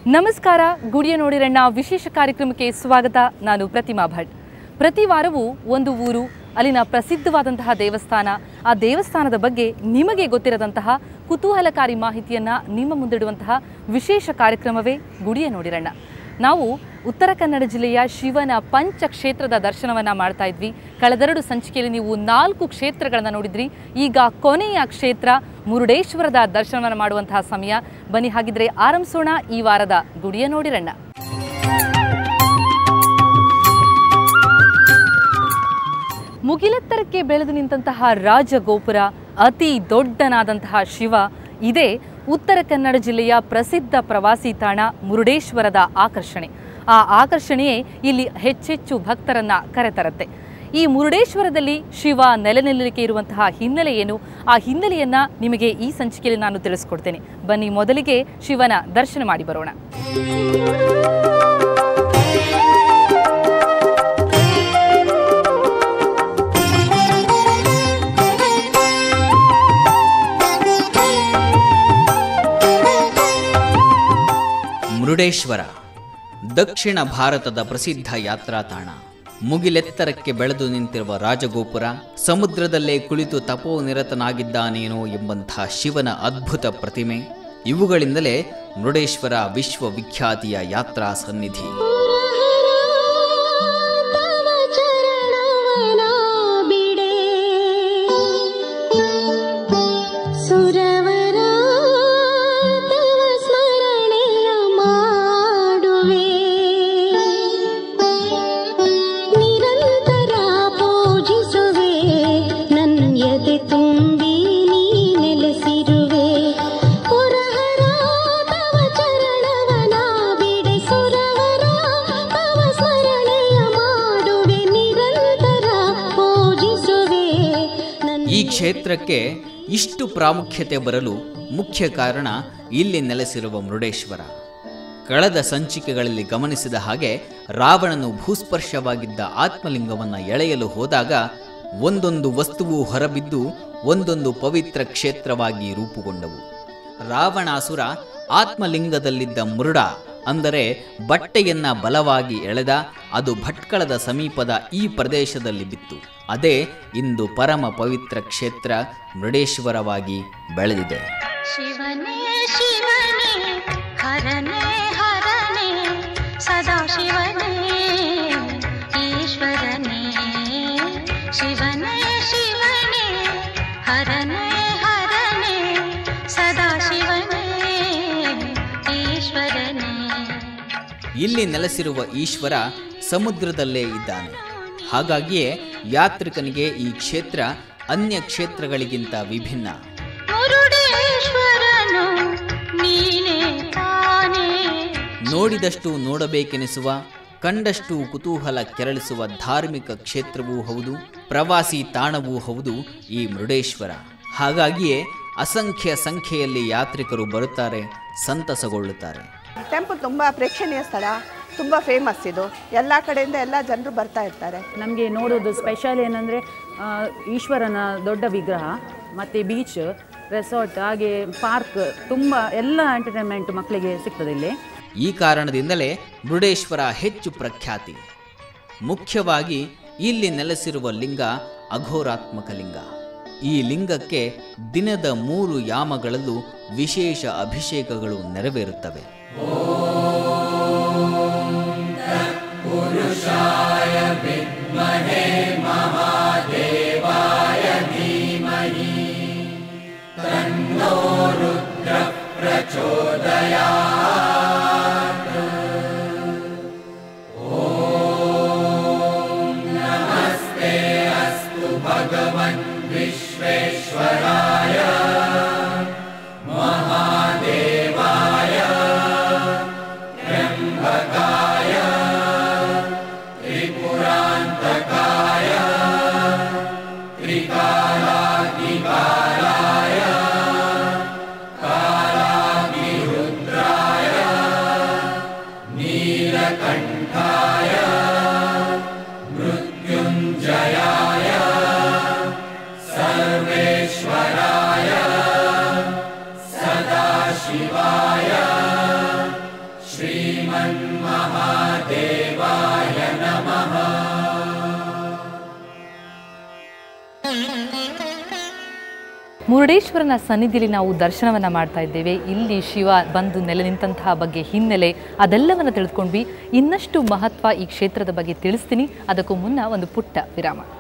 ನಮಸ್ಕಾರ ಗುಡಿಯ ನೋಡಿರಣ್ಣ ವಿಶೇಷ ಕಾರ್ಯಕ್ರಮಕ್ಕೆ ಸ್ವಾಗತ ನಾನು ಪ್ರತಿಮಾ ಭಟ್ ಪ್ರತಿ ವಾರವೂ ಒಂದು ಊರು ಅಲ್ಲಿನ ಪ್ರಸಿದ್ಧವಾದಂತಹ ದೇವಸ್ಥಾನ ಆ ದೇವಸ್ಥಾನದ ಬಗ್ಗೆ ನಿಮಗೆ ಗೊತ್ತಿರದಂತಹ ಕುತೂಹಲಕಾರಿ ಮಾಹಿತಿಯನ್ನ ನಿಮ್ಮ ಮುಂದಿಡುವಂತಹ ವಿಶೇಷ ಕಾರ್ಯಕ್ರಮವೇ ಗುಡಿಯ ನೋಡಿರಣ್ಣ ನಾವು ಉತ್ತರ ಕನ್ನಡ ಜಿಲ್ಲೆಯ ಶಿವನ ಪಂಚ ಕ್ಷೇತ್ರದ ದರ್ಶನವನ್ನ ಮಾಡ್ತಾ ಇದ್ವಿ ಕಳೆದೆರಡು ಸಂಚಿಕೆಯಲ್ಲಿ ನೀವು ನಾಲ್ಕು ಕ್ಷೇತ್ರಗಳನ್ನು ನೋಡಿದ್ರಿ ಈಗ ಕೊನೆಯ ಕ್ಷೇತ್ರ ಮುರುಡೇಶ್ವರದ ದರ್ಶನವನ್ನು ಮಾಡುವಂತಹ ಸಮಯ ಬನ್ನಿ ಹಾಗಿದ್ರೆ ಆರಂಭಿಸೋಣ ಈ ವಾರದ ಗುಡಿಯ ನೋಡಿರಣ್ಣ ಮುಗಿಲೆತ್ತರಕ್ಕೆ ಬೆಳೆದು ನಿಂತಹ ರಾಜಗೋಪುರ ಅತಿ ದೊಡ್ಡನಾದಂತಹ ಶಿವ ಇದೇ ಉತ್ತರ ಕನ್ನಡ ಜಿಲ್ಲೆಯ ಪ್ರಸಿದ್ಧ ಪ್ರವಾಸಿ ತಾಣ ಮುರುಡೇಶ್ವರದ ಆಕರ್ಷಣೆ ಆ ಆಕರ್ಷಣೆಯೇ ಇಲ್ಲಿ ಹೆಚ್ಚೆಚ್ಚು ಭಕ್ತರನ್ನ ಕರೆತರುತ್ತೆ ಈ ಮುರುಡೇಶ್ವರದಲ್ಲಿ ಶಿವ ನೆಲೆನಿಲ್ಲಲಿಕ್ಕೆ ಇರುವಂತಹ ಹಿನ್ನೆಲೆ ಏನು ಆ ಹಿನ್ನೆಲೆಯನ್ನ ನಿಮಗೆ ಈ ಸಂಚಿಕೆಯಲ್ಲಿ ನಾನು ತಿಳಿಸ್ಕೊಡ್ತೇನೆ ಬನ್ನಿ ಮೊದಲಿಗೆ ಶಿವನ ದರ್ಶನ ಮಾಡಿ ಬರೋಣ ಮುರುಡೇಶ್ವರ ದಕ್ಷಿಣ ಭಾರತದ ಪ್ರಸಿದ್ಧ ಯಾತ್ರಾ ತಾಣ ಮುಗಿಲೆತ್ತರಕ್ಕೆ ಬೆಳೆದು ನಿಂತಿರುವ ರಾಜಗೋಪುರ ಸಮುದ್ರದಲ್ಲೇ ಕುಳಿತು ತಪೋನಿರತನಾಗಿದ್ದಾನೇನೋ ಎಂಬಂಥ ಶಿವನ ಅದ್ಭುತ ಪ್ರತಿಮೆ ಇವುಗಳಿಂದಲೇ ಮುರುಡೇಶ್ವರ ವಿಶ್ವವಿಖ್ಯಾತಿಯ ಯಾತ್ರಾ ಸನ್ನಿಧಿ ತವ ಚರಣವನ ಬಿಡೆ ಸುರವರ ತವ ಸ್ಮರಣೆಯ ಮಾಡುವೆ ನಿರಂತರ ಪೂಜಿಸುವೆ ನನ್ಯದೆ ತುಂಬಿ ನೀ ನೆಲೆಸಿರುವೆ ಪುರಹರ ತವ ಚರಣವನ ಬಿಡೆ ಸುರವರ ತವ ಸ್ಮರಣೆಯ ಮಾಡುವೆ ನಿರಂತರ ಪೂಜಿಸುವೆ ನನ್ನ ಈ ಕ್ಷೇತ್ರಕ್ಕೆ ಇಷ್ಟು ಪ್ರಾಮುಖ್ಯತೆ ಬರಲು ಮುಖ್ಯ ಕಾರಣ ಇಲ್ಲಿ ನೆಲೆಸಿರುವ ಮುರುಡೇಶ್ವರ ಕಳೆದ ಸಂಚಿಕೆಗಳಲ್ಲಿ ಗಮನಿಸಿದ ಹಾಗೆ ರಾವಣನು ಭೂಸ್ಪರ್ಶವಾಗಿದ್ದ ಆತ್ಮಲಿಂಗವನ್ನು ಎಳೆಯಲು ಹೋದಾಗ ಒಂದೊಂದು ವಸ್ತುವು ಹೊರಬಿದ್ದು ಒಂದೊಂದು ಪವಿತ್ರ ಕ್ಷೇತ್ರವಾಗಿ ರೂಪುಗೊಂಡವು ರಾವಣಾಸುರ ಆತ್ಮಲಿಂಗದಲ್ಲಿದ್ದ ಮುರುಡ ಅಂದರೆ ಬಟ್ಟೆಯನ್ನ ಬಲವಾಗಿ ಎಳೆದ ಅದು ಭಟ್ಕಳದ ಸಮೀಪದ ಈ ಪ್ರದೇಶದಲ್ಲಿ ಬಿತ್ತು ಅದೇ ಇಂದು ಪರಮ ಪವಿತ್ರ ಕ್ಷೇತ್ರ ಮುರುಡೇಶ್ವರವಾಗಿ ಬೆಳೆದಿದೆ ಶಿವನೇ ಶಿವನೇ ಹರನೇ ಹರನೇ ಸದಾ ಶಿವನೇ ಈಶ್ವರನೇ ಶಿವನೇ ಶಿವನೇ ಹರನೇ ಹರನೇ ಸದಾ ಶಿವನೇ ಈಶ್ವರನೇ ಇಲ್ಲಿ ನೆಲೆಸಿರುವ ಈಶ್ವರ ಸಮುದ್ರದಲ್ಲೇ ಇದ್ದಾನೆ ಹಾಗಾಗಿಯೇ ಯಾತ್ರಿಕನಿಗೆ ಈ ಕ್ಷೇತ್ರ ಅನ್ಯ ಕ್ಷೇತ್ರಗಳಿಗಿಂತ ವಿಭಿನ್ನ ಮುರುಡೇಶ್ವರನು ನೀನೇ ತಾನೇ ನೋಡಿದಷ್ಟು ನೋಡಬೇಕೆನಿಸುವ ಕಂಡಷ್ಟು ಕುತೂಹಲ ಕೆರಳಿಸುವ ಧಾರ್ಮಿಕ ಕ್ಷೇತ್ರವೂ ಹೌದು ಪ್ರವಾಸಿ ತಾಣವೂ ಹೌದು ಈ ಮುರುಡೇಶ್ವರ ಹಾಗಾಗಿಯೇ ಅಸಂಖ್ಯ ಸಂಖ್ಯೆಯಲ್ಲಿ ಯಾತ್ರಿಕರು ಬರುತ್ತಾರೆ ಸಂತಸಗೊಳ್ಳುತ್ತಾರೆ ಟೆಂಪಲ್ ತುಂಬ ಪ್ರೇಕ್ಷಣೀಯ ಸ್ಥಳ ತುಂಬ ಫೇಮಸ್ ಇದು ಎಲ್ಲ ಕಡೆಯಿಂದ ಎಲ್ಲ ಜನರು ಬರ್ತಾ ಇರ್ತಾರೆ ನಮಗೆ ನೋಡೋದು ಸ್ಪೆಷಲ್ ಏನಂದರೆ ಈಶ್ವರನ ದೊಡ್ಡ ವಿಗ್ರಹ ಮತ್ತು ಬೀಚ್ ರೆಸಾರ್ಟ್ ಹಾಗೆ ಪಾರ್ಕ್ ತುಂಬ ಎಲ್ಲ ಎಂಟರ್ಟೈನ್ಮೆಂಟ್ ಮಕ್ಕಳಿಗೆ ಸಿಗ್ತದೆ ಇಲ್ಲಿ ಈ ಕಾರಣದಿಂದಲೇ ಮುರುಡೇಶ್ವರ ಹೆಚ್ಚು ಪ್ರಖ್ಯಾತಿ ಮುಖ್ಯವಾಗಿ ಇಲ್ಲಿ ನೆಲೆಸಿರುವ ಲಿಂಗ ಅಘೋರಾತ್ಮಕ ಲಿಂಗ ಈ ಲಿಂಗಕ್ಕೆ ದಿನದ ಮೂರು ಯಾಮಗಳಲ್ಲೂ ವಿಶೇಷ ಅಭಿಷೇಕಗಳು ನೆರವೇರುತ್ತವೆ ಸರ್ವೇಶ್ವರಾಯ ಮುರುಡೇಶ್ವರನ ಸನ್ನಿಧಿಯಲ್ಲಿ ನಾವು ದರ್ಶನವನ್ನು ಮಾಡ್ತಾ ಇದ್ದೇವೆ ಇಲ್ಲಿ ಶಿವ ಬಂದು ನೆಲೆ ನಿಂತಹ ಬಗ್ಗೆ ಹಿನ್ನೆಲೆ ಅದೆಲ್ಲವನ್ನು ತಿಳಿದುಕೊಂಡ್ವಿ ಇನ್ನಷ್ಟು ಮಹತ್ವ ಈ ಕ್ಷೇತ್ರದ ಬಗ್ಗೆ ತಿಳಿಸ್ತೀನಿ ಅದಕ್ಕೂ ಮುನ್ನ ಒಂದು ಪುಟ್ಟ ವಿರಾಮ